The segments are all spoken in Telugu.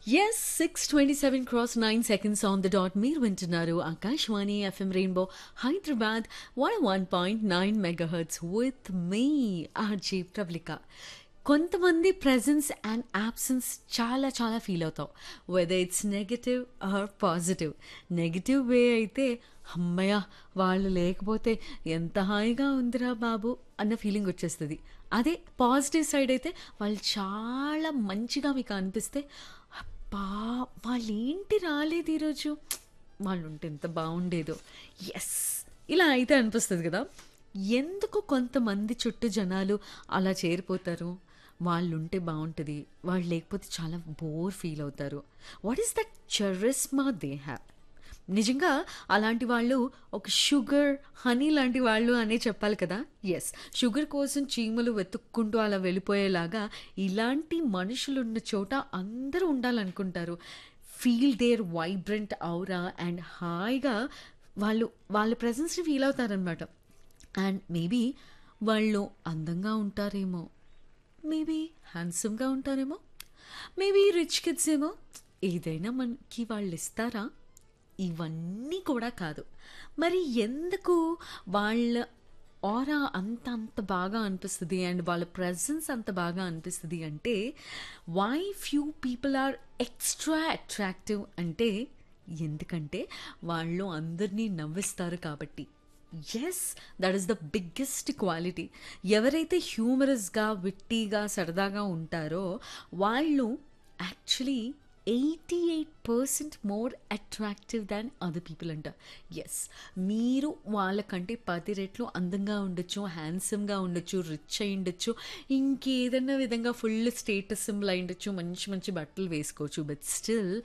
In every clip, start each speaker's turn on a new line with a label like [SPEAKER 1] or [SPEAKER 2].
[SPEAKER 1] yes six twenty seven cross nine seconds on the dot మీరు వింటున్నారు Akashvani FM rainbow Hyderabad one one point nine megahertz with me RJ Pravalika కొంతమంది ప్రెజెన్స్ అండ్ యాబ్సెన్స్ చాలా చాలా ఫీల్ అవుతాం whether it's negative or positive negative way అయితే అమ్మయ్య వాళ్ళు లేకపోతే ఎంత హాయిగా ఉందిరా బాబు అన్న ఫీలింగ్ వచ్చేస్తుంది అదే పాజిటివ్ సైడ్ అయితే వాళ్ళు చాలా మంచిగా మీకు అనిపిస్తే అబ్బా వాళ్ళు ఏంటి రాలేదు ఈరోజు వాళ్ళు ఉంటే ఎంత బాగుండేదో ఎస్ ఇలా అయితే అనిపిస్తుంది కదా ఎందుకు కొంతమంది చుట్టూ జనాలు అలా చేరిపోతారు వాళ్ళు ఉంటే బాగుంటుంది వాళ్ళు లేకపోతే చాలా బోర్ ఫీల్ అవుతారు what is that charisma they have నిజంగా అలాంటి వాళ్ళు ఒక షుగర్ హనీ లాంటి వాళ్ళు అనే చెప్పాలి కదా ఎస్ షుగర్ కోసం చీమలు వెతుక్కుంటూ అలా వెళ్ళిపోయేలాగా ఇలాంటి మనుషులు ఉన్న చోట అందరూ ఉండాలనుకుంటారు feel their vibrant aura and హాయిగా వాళ్ళు వాళ్ళ ప్రజెన్స్ని ఫీల్ అవుతారనమాట అండ్ మేబీ వాళ్ళు అందంగా ఉంటారేమో మేబీ హ్యాండ్సమ్గా ఉంటారేమో మేబీ రిచ్ కిడ్స్ ఏమో ఏదైనా మనకి వాళ్ళు ఇస్తారా ఇవన్నీ కూడా కాదు మరి ఎందుకు వాళ్ళ ఆరా అంత అంత బాగా అనిపిస్తుంది అండ్ వాళ్ళ ప్రజెన్స్ అంత బాగా అనిపిస్తుంది అంటే why few people are extra attractive అంటే ఎందుకంటే వాళ్ళు అందరినీ నవ్విస్తారు కాబట్టి yes that is the biggest quality ఎవరైతే హ్యూమరస్గా విట్టీగా సరదాగా ఉంటారో వాళ్ళు actually eighty eight percent more attractive than other people అంట ఎస్ మీరు వాళ్ళకంటే పది రెట్లు అందంగా ఉండొచ్చు హ్యాండ్సమ్గా ఉండొచ్చు రిచ్ అయి ఉండొచ్చు ఇంకేదన్నా విధంగా ఫుల్ స్టేటస్ సింబల్ అయి ఉండొచ్చు మంచి మంచి బట్టలు వేసుకోవచ్చు బట్ స్టిల్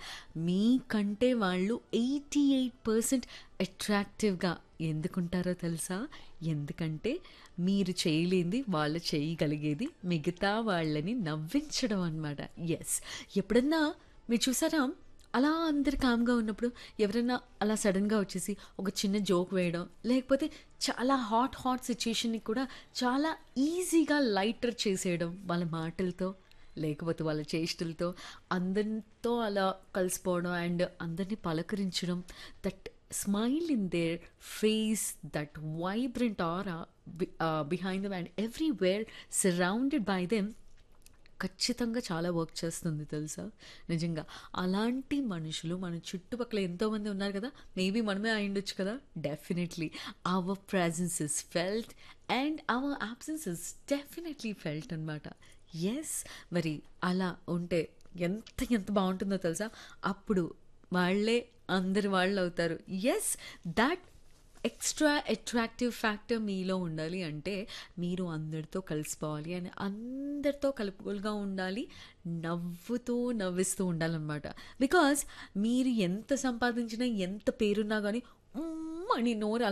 [SPEAKER 1] మీకంటే వాళ్ళు ఎయిటీ ఎయిట్ పర్సెంట్ అట్రాక్టివ్గా ఎందుకుంటారో తెలుసా ఎందుకంటే మీరు చేయలేంది వాళ్ళు చేయగలిగేది మిగతా వాళ్ళని నవ్వించడం అనమాట ఎస్ ఎప్పుడన్నా మీరు చూసారా అలా అందరు కామ్గా ఉన్నప్పుడు ఎవరైనా అలా సడన్గా వచ్చేసి ఒక చిన్న జోక్ వేయడం లేకపోతే చాలా హాట్ హాట్ సిచ్యుయేషన్ని కూడా చాలా ఈజీగా లైటర్ చేసేయడం వాళ్ళ మాటలతో లేకపోతే వాళ్ళ చేష్టలతో అందరితో అలా కలిసిపోవడం అండ్ అందరినీ పలకరించడం that smile in their face that vibrant are behind them and everywhere surrounded by them ఖచ్చితంగా చాలా వర్క్ చేస్తుంది తెలుసా నిజంగా అలాంటి మనుషులు మన చుట్టుపక్కల ఎంతోమంది ఉన్నారు కదా మేబీ మనమే అయిండొచ్చు కదా definitely our presence is felt and our absence is definitely felt అనమాట ఎస్ మరి అలా ఉంటే ఎంత ఎంత బాగుంటుందో తెలుసా అప్పుడు వాళ్ళే అందరి వాళ్ళు అవుతారు yes that extra attractive factor మీలో ఉండాలి అంటే మీరు అందరితో కలిసిపోవాలి అని అందరితో కలుపుకోలుగా ఉండాలి నవ్వుతూ నవ్విస్తూ ఉండాలన్నమాట బికాజ్ మీరు ఎంత సంపాదించినా ఎంత పేరున్నా కానీ అని నోరు